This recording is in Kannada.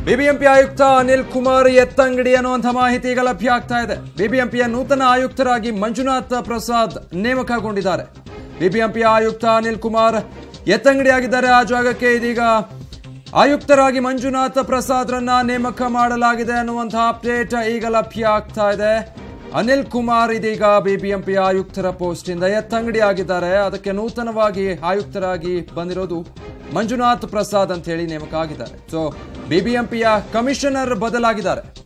ಬಿಬಿಎಂಪಿ ಆಯುಕ್ತ ಅನಿಲ್ ಕುಮಾರ್ ಎತ್ತಂಗಡಿ ಅನ್ನುವಂಥ ಮಾಹಿತಿ ಈಗ ಲಭ್ಯ ಆಗ್ತಾ ಇದೆ ಬಿಬಿಎಂಪಿಯ ನೂತನ ಆಯುಕ್ತರಾಗಿ ಮಂಜುನಾಥ್ ಪ್ರಸಾದ್ ನೇಮಕಗೊಂಡಿದ್ದಾರೆ ಬಿಬಿಎಂಪಿ ಆಯುಕ್ತ ಅನಿಲ್ ಕುಮಾರ್ ಎತ್ತಂಗಡಿ ಆಗಿದ್ದಾರೆ ಆ ಜಾಗಕ್ಕೆ ಇದೀಗ ಆಯುಕ್ತರಾಗಿ ಮಂಜುನಾಥ್ ಪ್ರಸಾದ್ರನ್ನ ನೇಮಕ ಮಾಡಲಾಗಿದೆ ಅನ್ನುವಂತಹ ಅಪ್ಡೇಟ್ ಈಗ ಲಭ್ಯ ಆಗ್ತಾ ಇದೆ ಅನಿಲ್ ಕುಮಾರ್ ಇದೀಗ ಬಿಬಿಎಂಪಿ ಆಯುಕ್ತರ ಪೋಸ್ಟ್ ಇಂದ ಎತ್ತಂಗಡಿ ಆಗಿದ್ದಾರೆ ಅದಕ್ಕೆ ನೂತನವಾಗಿ ಆಯುಕ್ತರಾಗಿ ಬಂದಿರೋದು ಮಂಜುನಾಥ್ ಪ್ರಸಾದ್ ಅಂತ ಹೇಳಿ ನೇಮಕ ಆಗಿದ್ದಾರೆ ಸೊ ಬಿಬಿಎಂಪಿಯ ಕಮಿಷನರ್ ಬದಲಾಗಿದ್ದಾರೆ